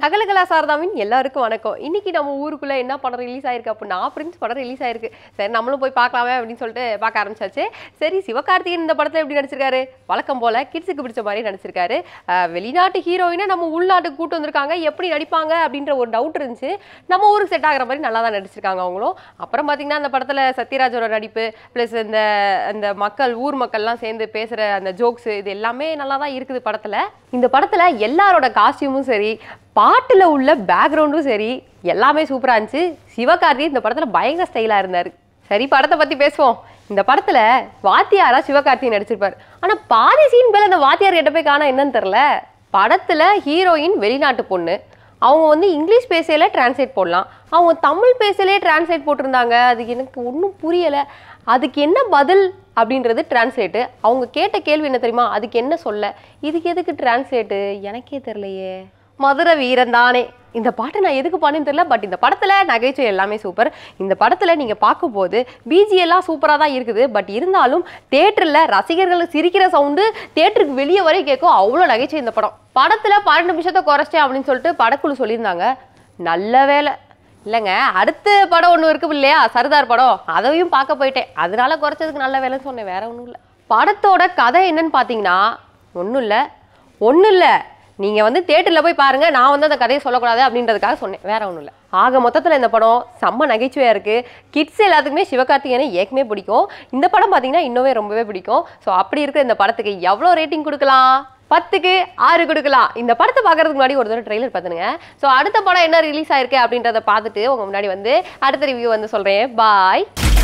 சகலகலா சாரதாவின் எல்லாருக்கும் வணக்கம் இன்னைக்கு நம்ம ஊருக்குள்ள என்ன படம் ரிலீஸ் ஆயிருக்கு அப்படின்னா பிரின்ஸ் படம் ரிலீஸ் ஆயிருக்கு சரி நம்மளும் போய் பார்க்கலாமே அப்படின்னு சொல்லிட்டு பார்க்க ஆரம்பிச்சாச்சு சரி சிவகார்த்திகேயன் இந்த படத்துல எப்படி நடிச்சிருக்காரு வழக்கம் போல கிட்ஸுக்கு பிடிச்ச மாதிரி நடிச்சிருக்காரு அஹ் வெளிநாட்டு ஹீரோயினை நம்ம உள்நாட்டுக்கு கூட்டு வந்திருக்காங்க எப்படி நடிப்பாங்க அப்படின்ற ஒரு டவுட் இருந்துச்சு நம்ம ஊருக்கு செட் ஆகுற மாதிரி நல்லா தான் நடிச்சிருக்காங்க அவங்களும் அப்புறம் பார்த்தீங்கன்னா அந்த படத்துல சத்யராஜோட நடிப்பு ப்ளஸ் இந்த அந்த மக்கள் ஊர் மக்கள்லாம் சேர்ந்து பேசுற அந்த ஜோக்ஸ் இது எல்லாமே நல்லா தான் இருக்குது படத்துல இந்த படத்துல எல்லாரோட காஸ்டியூமும் சரி பாட்டுல உள்ள பேக்ரவுண்டும் சரி எல்லாமே சூப்பரா இருந்துச்சு சிவகார்த்திகேயன் இந்த படத்துல பயங்கர ஸ்டைலா இருந்தாரு சரி படத்தை பத்தி பேசுவோம் இந்த படத்துல வாத்தியாரா சிவகார்த்திகேயன் நடிச்சிருப்பாரு ஆனா பாதி சீன் மேல அந்த வாத்தியார் கிட்ட போய் காண என்னன்னு தெரியல படத்துல ஹீரோயின் வெளிநாட்டு பொண்ணு அவங்க வந்து இங்கிலீஷ் பேசையில டிரான்ஸ்லேட் போடலாம் அவங்க தமிழ் பேசலே டிரான்ஸ்லேட் போட்டிருந்தாங்க அது எனக்கு ஒன்றும் புரியலை அதுக்கு என்ன பதில் அப்படின்றது டிரான்ஸ்லேட்டு அவங்க கேட்ட கேள்வி என்ன தெரியுமா அதுக்கு என்ன சொல்ல இதுக்கு எதுக்கு டிரான்ஸ்லேட்டு எனக்கே தெரியலையே மதுரை வீரன் தானே இந்த பாட்டை நான் எதுக்கு பாடுன்னு தெரியல பட் இந்த படத்தில் நகைச்சுவை எல்லாமே சூப்பர் இந்த படத்தில் நீங்கள் பார்க்கும்போது பிஜி எல்லாம் சூப்பராக தான் இருக்குது பட் இருந்தாலும் தேட்டரில் ரசிகர்கள் சிரிக்கிற சவுண்டு தேட்டருக்கு வெளியே வரை கேட்கும் அவ்வளோ நகைச்சுவை இந்த படம் படத்தில் பன்னெண்டு நிமிஷத்தை குறைச்சேன் அப்படின்னு சொல்லிட்டு படக்குழு சொல்லியிருந்தாங்க நல்ல வேலை இல்லைங்க அடுத்த படம் ஒன்று இருக்கு இல்லையா சர்தார் படம் அதையும் பார்க்க போயிட்டேன் அதனால குறைச்சதுக்கு நல்ல வேலைன்னு சொன்னேன் வேற ஒன்றும் இல்லை படத்தோட கதை என்னன்னு பார்த்தீங்கன்னா ஒன்றும் இல்லை ஒன்றும் இல்லை நீங்கள் வந்து தேட்டரில் போய் பாருங்கள் நான் வந்து அந்த கதையை சொல்லக்கூடாது அப்படின்றதுக்காக சொன்னேன் வேற ஒன்றும் இல்லை ஆக மொத்தத்தில் இந்த படம் செம்ம நகைச்சுவையாக இருக்குது கிட்ஸ் எல்லாத்துக்குமே சிவகார்த்திகேயனை ஏற்கனவே பிடிக்கும் இந்த படம் பார்த்தீங்கன்னா இன்னுமே ரொம்பவே பிடிக்கும் ஸோ அப்படி இருக்கிற இந்த படத்துக்கு எவ்வளோ ரேட்டிங் கொடுக்கலாம் பத்துக்கு ஆறு கொடுக்கலாம் இந்த படத்தை பார்க்கறதுக்கு முன்னாடி ஒரு தடவை ட்ரெய்லர் பார்த்துனுங்க ஸோ அடுத்த படம் என்ன ரிலீஸ் ஆயிருக்கு அப்படின்றத பார்த்துட்டு உங்க முன்னாடி வந்து அடுத்த ரிவ்யூ வந்து சொல்கிறேன் பாய்